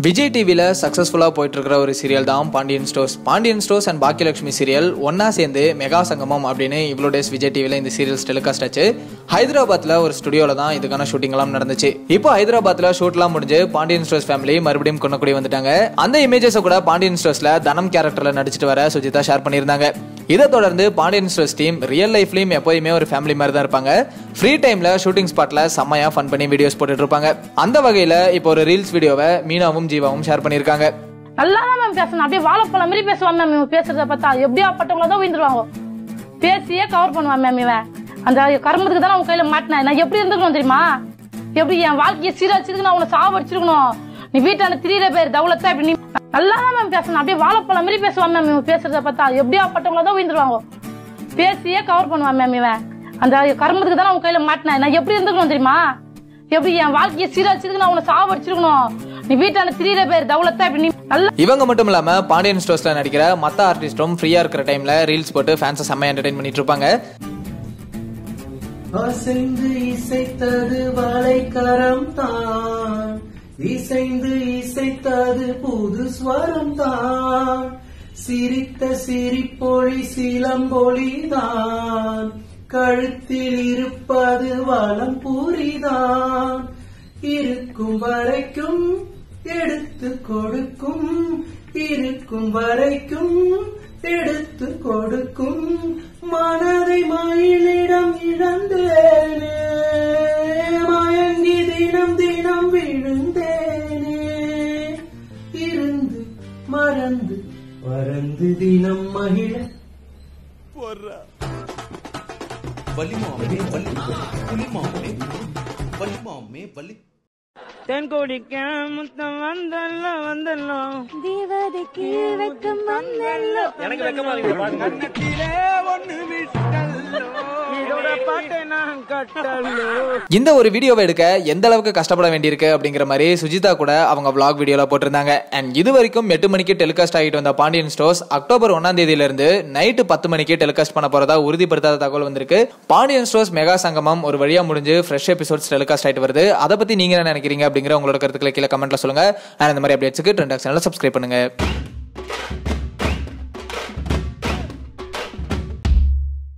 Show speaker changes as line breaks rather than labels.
விஜய் டிவியில் சக்ஸஸ்ஃபுல்லாக போயிட்டு இருக்கிற ஒரு சீரியல் தான் Pandian stores Pandian stores and Baakiyalakshmi serial ஒன்னா சேர்ந்து மெகா சங்கமம் அப்படின்னு இவ்வளோ டேஸ் விஜய் டிவியில் இந்த சீரியல்ஸ் டெலிகாஸ்ட் ஆச்சு ஹைதராபாத்தில் ஒரு ஸ்டுடியோவில் தான் இதுக்கான ஷூட்டிங் எல்லாம் நடந்துச்சு இப்போ ஹைதராபாத்தில் ஷூட்லாம் முடிஞ்சு பாண்டியன் ஸ்டோர்ஸ் ஃபேமிலி மறுபடியும் கொண்டக்குடி வந்துட்டாங்க அந்த இமேஜஸை கூட பாண்டியன் ஸ்டோர்ஸில் தனம் கேரக்டரில் நடிச்சிட்டு வர சுஜிதா ஷேர் பண்ணியிருந்தாங்க இதை தொடர்ந்து பாண்டியன் ஸ்டோர்ஸ் டீம் ரியல் லைஃப்லயும் எப்போயுமே ஒரு ஃபேமிலி மாதிரி தான் இருப்பாங்க ஃப்ரீ டைம்ல ஷூட்டிங் ஸ்பாட்ல செம்மையா ஃபன் பண்ணி வீடியோஸ் போட்டுட்டு இருப்பாங்க அந்த வகையில இப்போ ஒரு ரீல்ஸ் வீடியோவை மீனாவும் ஜீவாவும் ஷேர் பண்ணியிருக்காங்க
நல்லா தான் மேம் பேசணும் அப்படியே வாழைப்பழம் மாதிரி பேசுவான் மேம் இவன் பேசுறத பார்த்தா எப்படியா பட்டவங்கள தான் விழுந்துருவாங்க பேசியே கவர் பண்ணுவான் மேம் இவன் அந்த கர்மத்துக்கு தான் அவன் கையில மாட்டினேன் நான் எப்படி இருந்துக்கணும் தெரியுமா எப்படி என் வாழ்க்கையை சீரழிச்சிருக்கு நான் உன்னை சாவடிச்சிருக்கணும் நீ வீட்டான திரியிற பேர் தௌலத்தா இப்படி நீ நல்லா தான் மேம் பேசணும் அப்படியே வாழைப்பழம் மாதிரி பேசுவான் மேம் இவன் பேசுறத பார்த்தா எப்படியா பட்டவங்கள தான் விழுந்துருவாங்க பேசியே கவர் பண்ணுவான் மேம் இவன் அந்த கர்மத்துக்கு தான் அவன் கையில மாட்டினேன் நான் எப்படி இருந்துக்கணும் தெரியுமா எப்படி என் வாழ்க்கையை சீரழிச்சிருக்கு நான் உன்னை சாவடிச்சிருக்கணும் நீ வீட்டான திரியிற பேர் தௌலத்தா இப்படி நீ நல்லா
இவங்க மட்டும் இல்லாம பாண்டியன் ஸ்டோர்ஸ்ல நடிக்கிற மத்த ஆர்டிஸ்டும் ஃப்ரீயா இருக்கிற டைம்ல ரீல்ஸ் போட்டு ஃபேன்ஸை செம்மையா என்டர்டைன் பண்ணிட்டு இருப்பாங்க
அசைந்து இசைத்தது வளைக்கரம் தான் இசைந்து இசைத்தது புது ஸ்வரம் தான் சிரித்த சிரிப்பொழி சிலம்பொழிதான் கழுத்தில் இருப்பது வலம் பூரிதான் இருக்கும் வரைக்கும் எடுத்து கொடுக்கும் இருக்கும் வரைக்கும் எடுத்து கொடுக்கும் மனதை மயிலிடம் இழந்தேனே மயங்கி தினம் தினம் விழுந்தேனே இருந்து மறந்து பறந்து தினம் மகிழ
வலிமாமே வலி புலிமாமே வலிமாமே வலி
தென்கோடிக்க முத்தம் வந்தல்ல வந்தல்லோ
தேவதைக்கு வெக்கம் வந்தல்லோ
எனக்கு வெக்கமா கண்ணத்திலே ஒண்ணு விட்டல்லோ இதோட பாட்டை நான் கட்டல்லோ
இந்த ஒரு வீடியோவை எடுக்க எந்த அளவுக்கு கஷ்டப்பட வேண்டியிருக்கு அப்படிங்கிற மாதிரி சுஜிதா கூட அவங்க vlog வீடியோல போட்டிருந்தாங்க அண்ட் இது வரைக்கும் எட்டு மணிக்கு டெலிகாஸ்ட் ஆகிட்டு வந்த பாண்டியன் ஸ்டோர்ஸ் அக்டோபர் ஒன்னாம் தேதியில இருந்து நைட்டு பத்து மணிக்கு டெலிகாஸ்ட் பண்ண போறதா உறுதிப்படுத்தாத தகவல் வந்திருக்கு பாண்டியன் ஸ்டோர்ஸ் மெகா சங்கமம் ஒரு வழியா முடிஞ்சு ஃப்ரெஷ் எபிசோட்ஸ் டெலிகாஸ்ட் ஆயிட்டு வருது அதை பத்தி நீங்க என்ன நினைக்கிறீங்க அப்படிங்கிற உங்களோட கருத்துக்களை கீழே கமெண்ட்ல சொல்லுங்க அண்ட் இந்த மாதிரி அப்டேட்ஸ்க்கு ட்ரெண்ட் சேனலை சப்ஸ்கிரைப் பண்ணுங்க